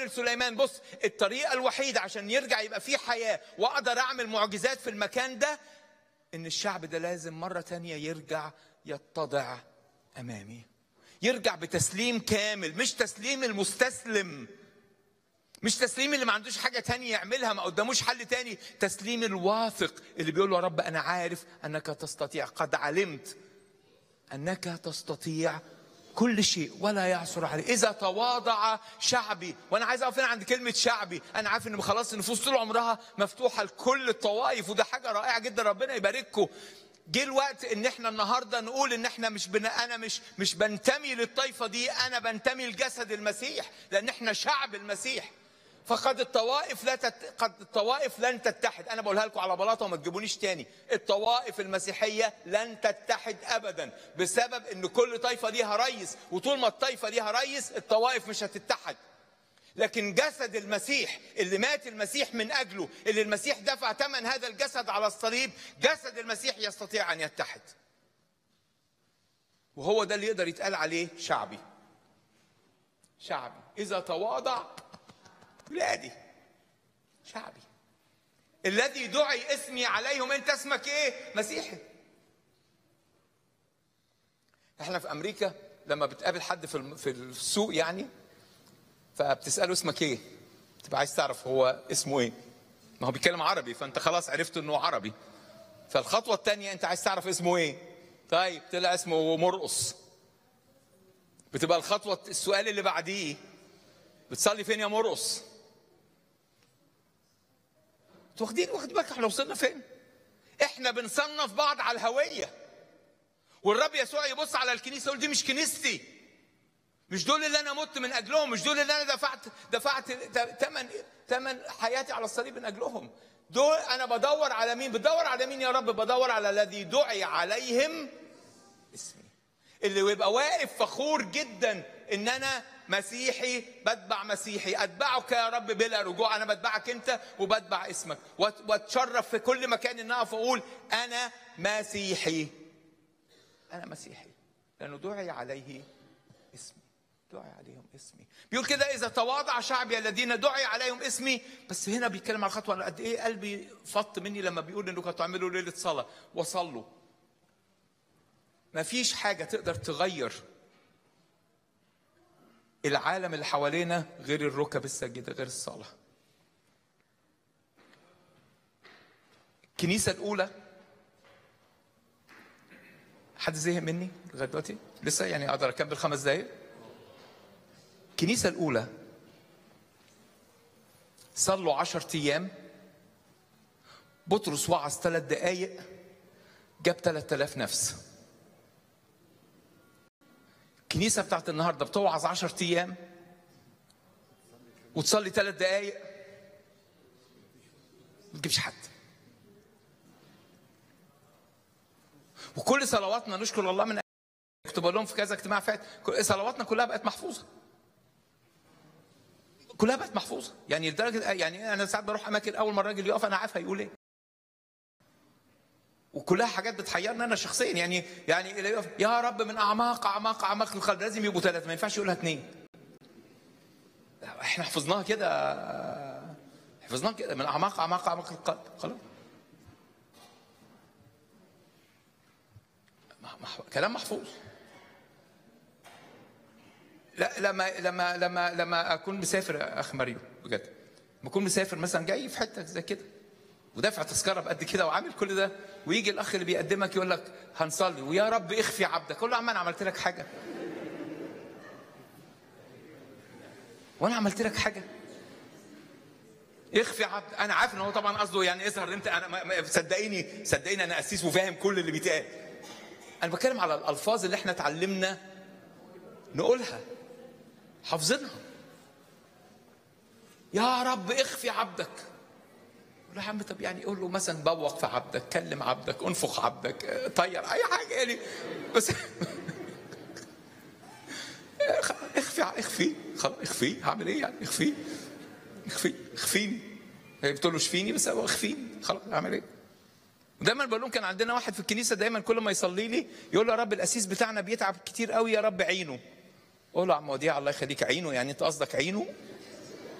لسليمان بص الطريقه الوحيده عشان يرجع يبقى فيه حياه واقدر اعمل معجزات في المكان ده ان الشعب ده لازم مره تانية يرجع يتضع امامي يرجع بتسليم كامل مش تسليم المستسلم مش تسليم اللي ما عندوش حاجة تانية يعملها ما قداموش حل تاني تسليم الواثق اللي بيقول له يا رب أنا عارف أنك تستطيع قد علمت أنك تستطيع كل شيء ولا يعثر عليه إذا تواضع شعبي وأنا عايز أقف هنا عند كلمة شعبي أنا عارف إن خلاص النفوس طول عمرها مفتوحة لكل الطوائف وده حاجة رائعة جدا ربنا يبارككم جه الوقت ان احنا النهارده نقول ان احنا مش بن... انا مش مش بنتمي للطائفه دي انا بنتمي لجسد المسيح لان احنا شعب المسيح فقد الطوائف لا تت... قد الطوائف لن تتحد انا بقولها لكم على بلاطه وما تجيبونيش تاني الطوائف المسيحيه لن تتحد ابدا بسبب ان كل طائفه ليها رئيس وطول ما الطائفه ليها رئيس الطوائف مش هتتحد لكن جسد المسيح اللي مات المسيح من اجله اللي المسيح دفع ثمن هذا الجسد على الصليب جسد المسيح يستطيع ان يتحد وهو ده اللي يقدر يتقال عليه شعبي شعبي اذا تواضع ولادي شعبي الذي دعي اسمي عليهم انت اسمك ايه مسيحي احنا في امريكا لما بتقابل حد في الم- في السوق يعني فبتساله اسمك ايه تبقى عايز تعرف هو اسمه ايه ما هو بيتكلم عربي فانت خلاص عرفت انه عربي فالخطوه الثانيه انت عايز تعرف اسمه ايه طيب طلع اسمه مرقص بتبقى الخطوه السؤال اللي بعديه بتصلي فين يا مرقص انتوا واخدين واخد بالك احنا وصلنا فين احنا بنصنف بعض على الهويه والرب يسوع يبص على الكنيسه يقول دي مش كنيستي مش دول اللي انا مت من اجلهم مش دول اللي انا دفعت دفعت ثمن ثمن حياتي على الصليب من اجلهم دول انا بدور على مين بدور على مين يا رب بدور على الذي دعي عليهم اسمي اللي يبقى واقف فخور جدا ان انا مسيحي بتبع مسيحي اتبعك يا رب بلا رجوع انا بتبعك انت وبتبع اسمك وات- واتشرف في كل مكان ان اقف اقول انا مسيحي انا مسيحي لانه دعي عليه اسمي دعي عليهم اسمي بيقول كده اذا تواضع شعبي الذين دعي عليهم اسمي بس هنا بيتكلم على الخطوه أنا قد ايه قلبي فط مني لما بيقول انكم هتعملوا ليله صلاه وصلوا ما فيش حاجه تقدر تغير العالم اللي حوالينا غير الركب الساجده غير الصلاه الكنيسه الاولى حد زهق مني لغايه دلوقتي لسه يعني اقدر اكمل خمس دقايق الكنيسه الاولى صلوا عشر ايام بطرس وعظ ثلاث دقايق جاب 3000 نفس الكنيسه بتاعت النهارده بتوعظ 10 ايام وتصلي ثلاث دقايق ما تجيبش حد وكل صلواتنا نشكر الله من كنت بقول لهم في كذا اجتماع فات كل- صلواتنا كلها بقت محفوظه كلها بقت محفوظه يعني لدرجه يعني انا ساعات بروح اماكن اول ما الراجل يقف انا عارف هيقول ايه وكلها حاجات بتحيرني انا شخصيا يعني يعني اللي يقف يا رب من اعماق اعماق اعماق القلب لازم يبقوا ثلاثه ما ينفعش يقولها اثنين احنا حفظناها كده حفظناها كده من اعماق اعماق اعماق القلب خلاص مح- مح- كلام محفوظ لا لما لما لما لما اكون مسافر يا اخ ماريو بجد لما اكون مسافر مثلا جاي في حته زي كده ودافع تذكره بقد كده وعامل كل ده ويجي الاخ اللي بيقدمك يقول لك هنصلي ويا رب اخفي عبدك اقول له يا عم انا عملت لك حاجه وانا عملت لك حاجه اخفي عبد انا عارف ان هو طبعا قصده يعني اظهر انت انا ما- ما- صدقيني صدقيني انا قسيس وفاهم كل اللي بيتقال انا بتكلم على الالفاظ اللي احنا اتعلمنا نقولها حافظينها يا رب اخفي عبدك يقول له يا عم طب يعني قول له مثلا بوق في عبدك كلم عبدك انفخ عبدك اه، طير اي حاجه يعني بس اخفي اخفي خلاص اخفي هعمل ايه يعني اخفي اخفي اخفيني هي بتقول له اشفيني بس هو اخفيني خلاص اعمل ايه ودايما بقول لهم كان عندنا واحد في الكنيسه دايما كل ما يصلي لي يقول له يا رب القسيس بتاعنا بيتعب كتير قوي يا رب عينه اقول له يا عم وديع الله يخليك عينه يعني انت قصدك عينه